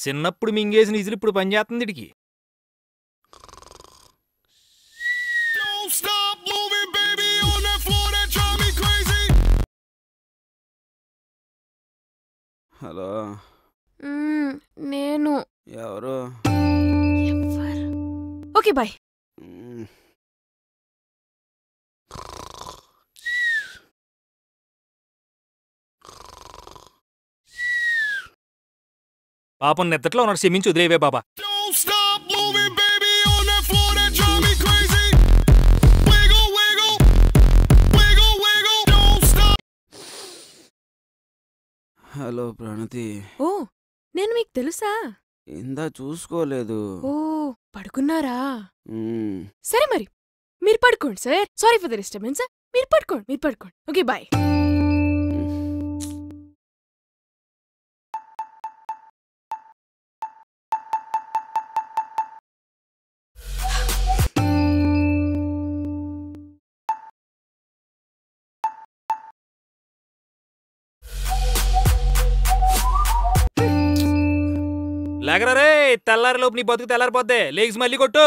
చిన్నప్పుడు మింగేసిన ఇజులు ఇప్పుడు పనిచేస్తుంది ఇడికి Don't stop moving, baby, on that floor that drive me crazy. Hello hmm, నేను ఎవరు ఎవ్వరు ఓకే బాయ్ మ్మ్. పాపం నిద్దట్లో ఉన్నాడు క్షమించి వదిలేవే బాబా Don't stop moving, baby, on that floor that drive me crazy. Wiggle, wiggle, wiggle, wiggle. Don't stop. Hello Pranathi ఓ నేను మీకు తెలుసా ఇందా చూసుకోలేదు ఓ పడుకున్నారా మ్మ్. సరే మరి మీరు పడుకోండి sir sorry for the disturbance మీరు పడుకోండి మీరు పడుకోండి ఓకే బాయ్ లేకరా రే తెల్లారి లోపు నీ బతుకు తెల్లారిపోద్దే లేచి మళ్ళీ కొట్టు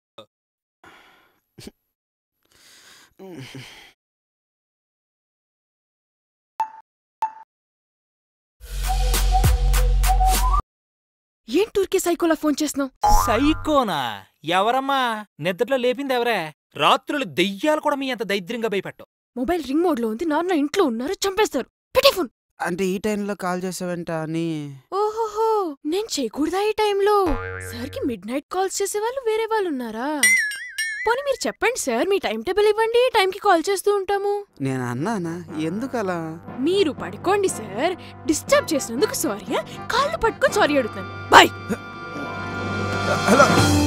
ఏం టూర్కి సైకోలా ఫోన్ చేస్తున్నావు సైకోనా ఎవరమ్మా నిద్రలో లేపింది ఎవరే రాత్రులు దెయ్యాలు కూడా మీ అంత దైద్యంగా భయపెట్టవు మొబైల్ రింగ్ మోడ్ లో ఉంది నాన్న ఇంట్లో ఉన్నారు చంపేస్తారు పెట్టే ఫోన్ అంటే ఈ టైంలో కాల్ చేసావంట అని ఓహోహో నేను చేయకూడదా ఈ టైంలో సార్కి మిడ్ నైట్ కాల్స్ చేసే వాళ్ళు వేరే వాళ్ళు ఉన్నారా పోనీ మీరు చెప్పండి సార్ మీ టైం టేబుల్ ఇవ్వండి టైంకి కాల్ చేస్తూ ఉంటాము నేను అన్నానా ఎందుకు అలా మీరు పడుకోండి సార్ డిస్టర్బ్ చేసినందుకు సారీ కాళ్ళు పట్టుకొని సారీ అడుగుతాను బాయ్ హలో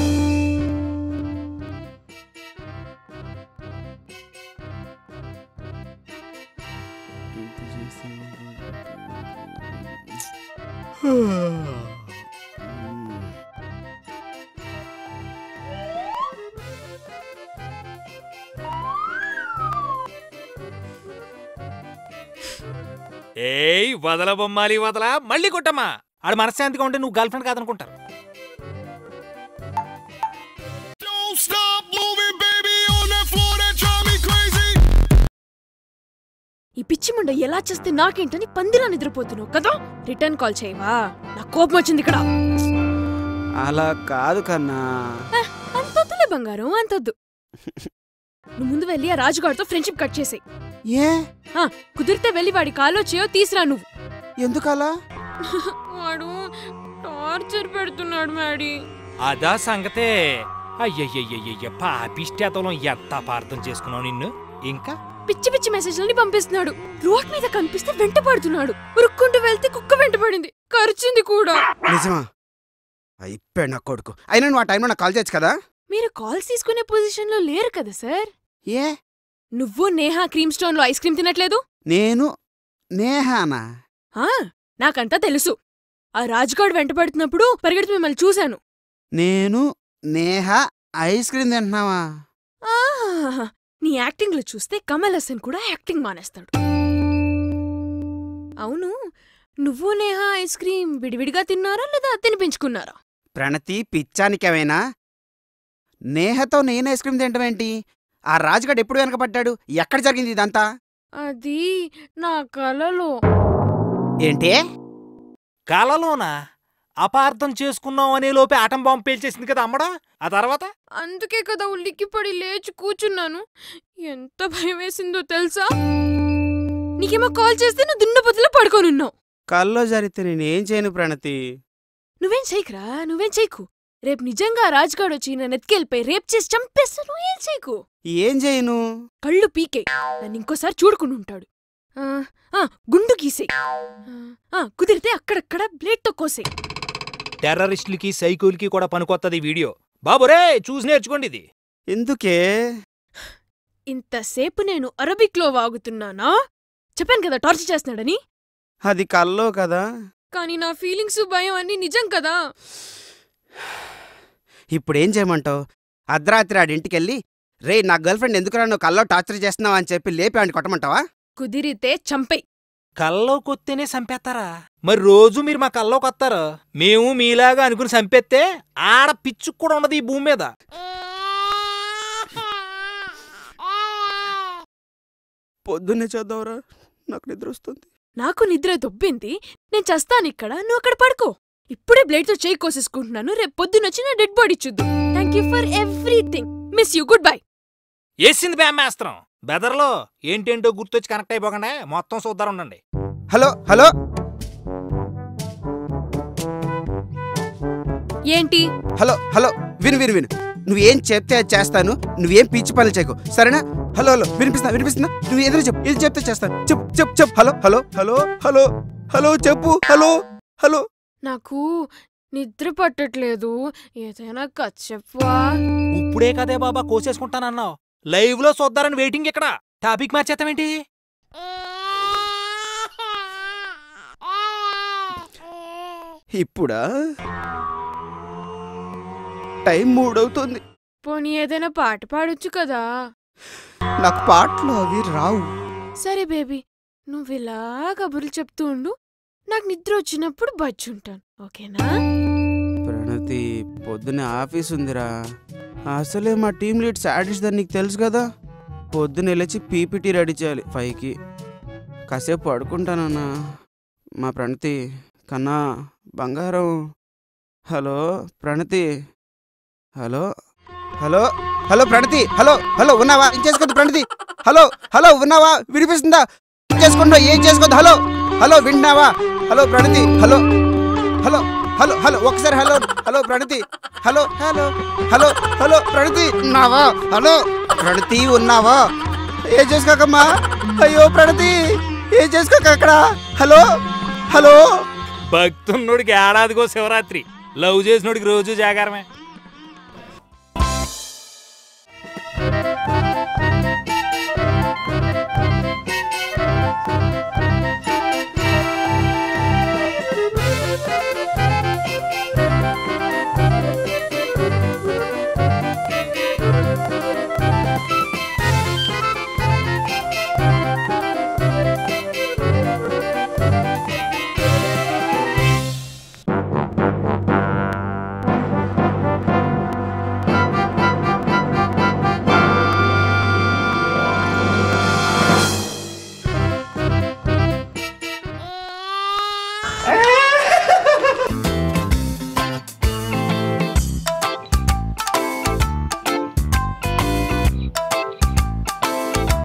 ఏయ్ వదల బొమ్మాలి వదల మళ్ళీ కొట్టమ్మా ఆడు మనశ్శాంతిగా ఉంటే నువ్వు గర్ల్ ఫ్రెండ్ కాదనుకుంటారు Don't stop moving, baby, on that floor that drive me crazy. ఈ పిచ్చి ముండ ఎలా చేస్తే నాకేంటని పందిలా నిద్రపోతున్నావు కదా రిటర్న్ కాల్ చేయవా నా కోపం వచ్చింది ఇక్కడ అలా కాదు కన్నా అంతొద్దులే బంగారం అంతొద్దు నువ్వు ముందు వెళ్ళి ఆ రాజుగాడితో ఫ్రెండ్షిప్ కట్ చేసేయ్ ఏ ఆ, కుదిరితే వెళ్ళి వాడి కాలో చేయో తీసిరా నువ్వు ఎందుకలా వాడు టార్చర్ పెడుతున్నాడు మ్యాడీ అదా సంగతే అయ్యయ్యయ్యయ్య పాపిష్టేతలం ఎంత అపార్థం చేసుకున్నావు నిన్ను ఇంకా పిచ్చి పిచ్చి మెసేజ్లని పంపిస్తున్నాడు రోడ్ మీద కనిపిస్తే వెంట పడుతున్నాడు ఉరుక్కుంటూ వెళ్తే కుక్క వెంట పడింది ఖర్చింది కూడా నిజమా అయిపోయాడు నా కొడుకు అయినా నువ్వు ఆ టైంలో నాకు కాల్ చేయొచ్చు కదా మీరు కాల్స్ తీసుకునే పొజిషన్ లో లేరు కదా సార్ ఏ నువ్వు నేహా క్రీమ్ స్టోన్ లో ఐస్ క్రీమ్ తినట్లేదు నేను నేహానా ఆ నాకంతా తెలుసు ఆ రాజుగాడు వెంట పడుతున్నప్పుడు పరిగెడుతూ మిమ్మల్ని చూశాను నేను నేహ ఐస్ క్రీమ్ తింటున్నావా ఆహాహాహా. నీ యాక్టింగ్ లో చూస్తే కమల్ హసన్ కూడా యాక్టింగ్ మానేస్తాడు అవును నువ్వు నేహా ఐస్ క్రీమ్ విడివిడిగా తిన్నారా లేదా తినిపించుకున్నారా ప్రణతి పిచ్చానికేమైనా నేహతో నేను ఐస్ క్రీమ్ తింటమేంటి ఆ రాజుగాడు ఎప్పుడు వెనకబడ్డాడు ఎక్కడ జరిగింది ఇదంతా అది నా కలలో ఏంటి కలలోనా అపార్థం చేసుకున్నావు అనే లోపే ఆటం బాంబు పేల్చేసింది కదా అమ్మడా ఆ తర్వాత అందుకే కదా ఉలిక్కిపడి లేచి కూర్చున్నాను ఎంత భయం వేసిందో తెలుసా నీకేమో కాల్ చేస్తే నువ్వు దున్నపోతులో పడుకోనున్నావు కల్లో జరిగితే నేనేం చేయను ప్రణతి నువ్వేం చేయకురా నువ్వేం చేయకు రేపు నిజంగా ఆ రాజుగాడు వచ్చి నన్ను ఎత్తుకెళ్ళిపోయి రేపు చేసి చంపేస్తా నువ్వేం చేయకు ఏం చేయను కళ్ళు పీకే నన్ను ఇంకోసారి చూడుకుని ఉంటాడు ఆ, ఆ, గుండు గీసే కుదిరితే అక్కడక్కడ బ్లేడ్తో కోసే టెర్రరిస్టులకి సైకోలకి కూడా పనికొత్తది ఈ వీడియో బాబురే చూసి నేర్చుకోండి ఇది ఎందుకే ఇంతసేపు నేను అరబిక్లో వాగుతున్నానా చెప్పాను కదా టార్చర్ చేస్తున్నాడని అది కల్లో కదా కానీ నా ఫీలింగ్స్ భయం అన్ని నిజం కదా ఇప్పుడేం చేయమంటావు అర్ధరాత్రి ఆడింటికెళ్ళి రే నా గర్ల్ ఫ్రెండ్ ఎందుకురా నువ్వు కల్లో టార్చర్ చేస్తున్నావా అని చెప్పి లేపి ఆడిని కొట్టమంటావా కుదిరితే చంపే కల్లోకి వస్తేనే చంపేస్తారా మరి రోజు మీరు మా కల్లోకి వస్తారు మేము మీలాగా అనుకుని చంపేస్తే ఆడ పిచ్చుకు కూడా ఉండదు ఈ భూమి మీద పొద్దున్నే చేద్దాంరా నాకు నిద్ర వస్తుంది నాకు నిద్ర దొబ్బింది నేను చస్తాను ఇక్కడ నువ్వు అక్కడ పడుకో ఇప్పుడే బ్లేడ్ తో చేయి కోసేసుకుంటున్నాను రేపు పొద్దునొచ్చి నా డెడ్ బాడీ చూద్దాం thank you for everything miss you goodbye వేసింది బ్యామేస్త్రం బెదర్లో ఏంటేంటో గుర్తొచ్చి కనెక్ట్ అయిపోకుండా మొత్తం చూద్దారు ఉండండి హలో హలో ఏంటి హలో హలో విను విను విను నువ్వేం చెప్తే అది చేస్తాను నువ్వేం పిచ్చి పనులు చేయకు సరేనా హలో హలో వినిపిస్తున్నా వినిపిస్తున్నా నువ్వు ఏదైనా చెప్పు ఏది చెప్తే చేస్తాను చెప్పు చెప్పు చెప్పు hello hello hello hello hello చెప్పు హలో హలో నాకు నిద్ర పట్టట్లేదు ఏదైనా కథ చెప్పవా ఇప్పుడే కదే బాబా కోసేసుకుంటానన్నావు లైవ్ లో చూద్దారని వెయిటింగ్ ఇక్కడ టాపిక్ మార్చేస్తామేంటి ఇప్పుడా టైం మూడవుతుంది పోనీ ఏదైనా పాట పాడొచ్చు కదా నాకు పాటలు అవి రావు సరే బేబీ నువ్వు ఇలా కబుర్లు చెప్తూ ఉండు నాకు నిద్ర వచ్చినప్పుడు బజ్జుంటాను ఓకేనా ప్రణతి పొద్దునే ఆఫీస్ ఉందిరా అసలే మా టీం లీడ్ సాటిస్ దాన్ని నీకు తెలుసు కదా పొద్దున లేచి పీపీటీ రెడీ చేయాలి ఫైవ్కి కాసేపు పడుకుంటానన్నా మా ప్రణతి కన్నా బంగారం hello Pranathi hello hello hello Pranathi hello hello ఉన్నావా ఏం చేసుకోద్దు ప్రణతి హలో హలో ఉన్నావా వినిపిస్తుందా ఏం చేసుకుంటా ఏం చేసుకోద్దు హలో హలో వింటున్నావా hello Pranathi hello hello hello hello ఒకసారి hello hello Pranathi hello hello hello hello Pranathi ఉన్నావా హలో ప్రణతి ఉన్నావా ఏం చేసుకోకమ్మా అయ్యో ప్రణతి ఏం చేసుకోక అక్కడ హలో హలో భక్తున్నోడికి ఏడాదికో శివరాత్రి లవ్ చేసినోడికి రోజు జాగారమే